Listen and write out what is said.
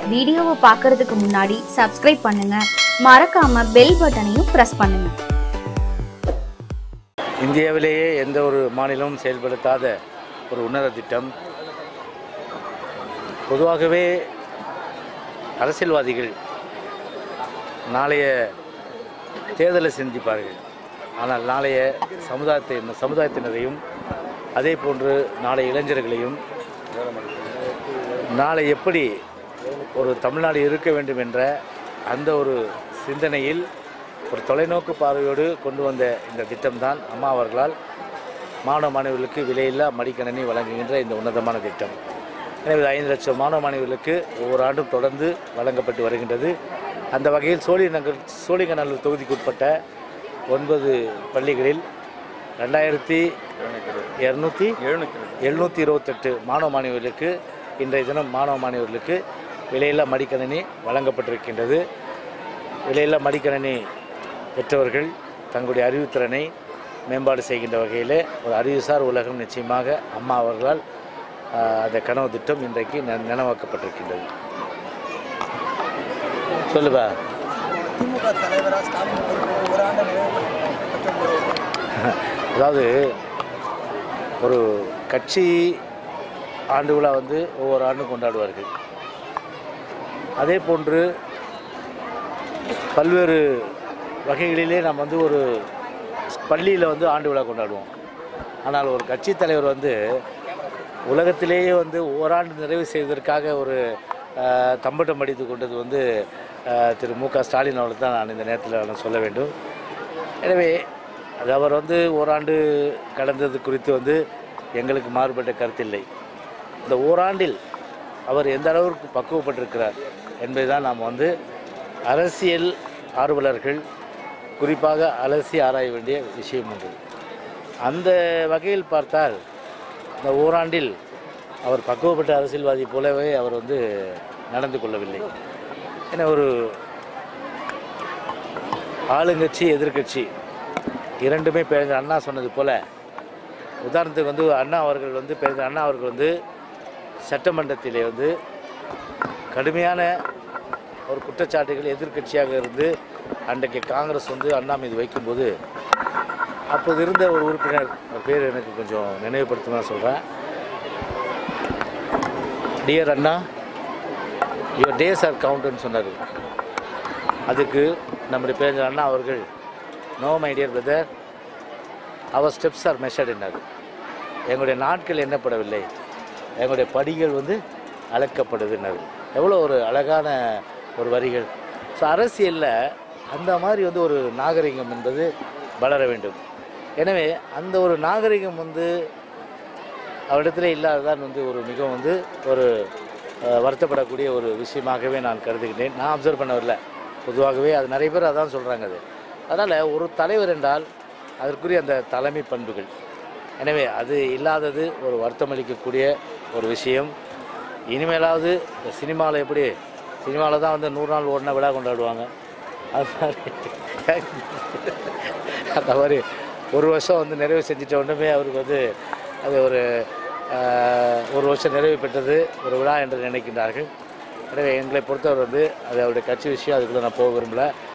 வீடியோவை பார்க்கறதுக்கு முன்னாடி சப்ஸ்கிரைப் பண்ணுங்க மறக்காம பெல் பட்டனையும் பிரஸ் பண்ணுங்க இந்தியாவிலேயே எந்த ஒரு மாநிலமும் செயல்படுத்தாத ஒரு உன்னத திட்டம் பொதுவாகவே அரசியல்வாதிகள் நாளைய தேர்தலை சிந்திப்பார்கள் ஆனால் நாளைய சமுதாயத்தை சமுதாயத்தினரையும் அதே போன்று நாளைய இளைஞர்களையும் நாளை எப்படி ஒரு தமிழ்நாடு இருக்க வேண்டும் என்ற அந்த ஒரு சிந்தனையில் ஒரு தொலைநோக்கு பார்வையோடு கொண்டு வந்த இந்த திட்டம்தான் அம்மா அவர்களால் மாணவ மாணவிகளுக்கு விலையில்லா மடிக்கணினி வழங்குகின்ற இந்த உன்னதமான திட்டம் எனவே இது ஐந்து லட்சம் மாணவ மாணவிகளுக்கு ஒவ்வொரு ஆண்டும் தொடர்ந்து வழங்கப்பட்டு வருகின்றது அந்த வகையில் சோழிநகர் சோழிங்கநல்லூர் தொகுதிக்குட்பட்ட ஒன்பது பள்ளிகளில் ரெண்டாயிரத்தி இரநூத்தி எழுநூற்றி இருபத்தெட்டு மாணவ மாணவிகளுக்கு இன்றைய தினம் மாணவ மாணவிகளுக்கு விலையில்லா மடிக்கணினி வழங்கப்பட்டிருக்கின்றது விலையில்லா மடிக்கணினி பெற்றவர்கள் தங்களுடைய அறிவுத்திறனை மேம்பாடு செய்கின்ற வகையில் ஒரு அறிவுசார் உலகம் நிச்சயமாக அம்மா அவர்களால் ஆஹ், அந்த கனவு திட்டம் இன்றைக்கு ந- நனவாக்கப்பட்டிருக்கின்றது சொல்லுப்பா திமுக தலைவராக ஸ்டாலின் பொறுப்பேற்று ஒரு ஆண்டு நிறைவு அதாவது ஒரு கட்சி ஆண்டு விழா வந்து ஒவ்வொரு ஆண்டும் கொண்டாடுவார்கள் அதே போன்று பல்வேறு வகைகளிலே நாம் வந்து ஒரு பள்ளியில் வந்து ஆண்டு விழா கொண்டாடுவோம் ஆனால் ஒரு கட்சி தலைவர் வந்து உலகத்திலேயே வந்து ஓராண்டு நிறைவு செய்வதற்காக ஒரு ஆஹ், தம்பட்டம் அடித்து கொண்டது வந்து ஆஹ், திரு மு க ஸ்டாலின் அவர்களுக்கு தான் நான் இந்த நேரத்தில் நான் சொல்ல வேண்டும் எனவே அது அவர் வந்து ஓராண்டு கடந்தது குறித்து வந்து எங்களுக்கு மாறுபட்ட கருத்தில்லை இந்த ஓராண்டில் அவர் எந்த அளவிற்கு பக்குவப்பட்டிருக்கிறார் என்பதை தான் நாம் வந்து அரசியல் ஆர்வலர்கள் குறிப்பாக அலசி ஆராய வேண்டிய விஷயம் உண்டு அந்த வகையில் பார்த்தால் இந்த ஓராண்டில் அவர் பக்குவப்பட்ட அரசியல்வாதி போலவே அவர் வந்து நடந்து கொள்ளவில்லை ஏன்னா ஒரு ஆளுங்கட்சி எதிர்க்கட்சி இரண்டுமே பேருந்து அண்ணா சொன்னது போல உதாரணத்துக்கு வந்து அண்ணா அவர்கள் வந்து பேருந்து அண்ணா அவர்கள் வந்து சட்டமன்றத்திலே வந்து கடுமையான ஒரு குற்றச்சாட்டுகள் எதிர்க்கட்சியாக இருந்து அன்றைக்கு காங்கிரஸ் வந்து அண்ணா மீது வைக்கும்போது அப்போது இருந்த ஒரு உறுப்பினர் அவர் பேர் எனக்கு கொஞ்சம் நினைவுபடுத்தணும்னு சொல்கிறேன் dear Anna your days are கவுண்ட்னு சொன்னார் அதுக்கு நம்முடைய பேரஞ்சர் அண்ணா அவர்கள் நோ மை டியர் பிரதர் அவர் ஸ்டெப்ஸ் ஆர் மெஷர்டுன்னார் எங்களுடைய நாட்கள் எண்ணப்படவில்லை எங்களுடைய படிகள் வந்து அளக்கப்படுதுன்னாரு எவ்வளோ ஒரு அழகான ஒரு வரிகள் ஸோ அரசியலில் அந்த மாதிரி வந்து ஒரு நாகரிகம் என்பது வளர வேண்டும் எனவே அந்த ஒரு நாகரிகம் வந்து அவரிடத்துல இல்லாததான் வந்து ஒரு மிகவும் வந்து ஒரு அஹ், வருத்தப்படக்கூடிய ஒரு விஷயமாகவே நான் கருதுகின்றேன் நான் அப்சர்வ் பண்ண வரல பொதுவாகவே அது நிறைய பேர் அதான் சொல்கிறாங்க அது அதனால் ஒரு தலைவர் என்றால் அதற்குரிய அந்த தலைமை பண்புகள் எனவே அது இல்லாதது ஒரு வருத்தமளிக்கக்கூடிய ஒரு விஷயம் இனிமேலாவது இந்த சினிமாவில் எப்படி சினிமாவில் தான் வந்து நூறு நாள் ஓடினா விழா கொண்டாடுவாங்க அது மாதிரி அந்த மாதிரி ஒரு வருஷம் வந்து நிறைவு செஞ்சிட்ட உடனே அவருக்கு வந்து அது ஒரு ஆஹ், ஒரு வருஷம் நிறைவு பெற்றது ஒரு விழா என்று நினைக்கின்றார்கள் எனவே எங்களை பொறுத்தவரை வந்து அது அவருடைய கட்சி விஷயம் அதுக்குள்ளே நான் போக விரும்பல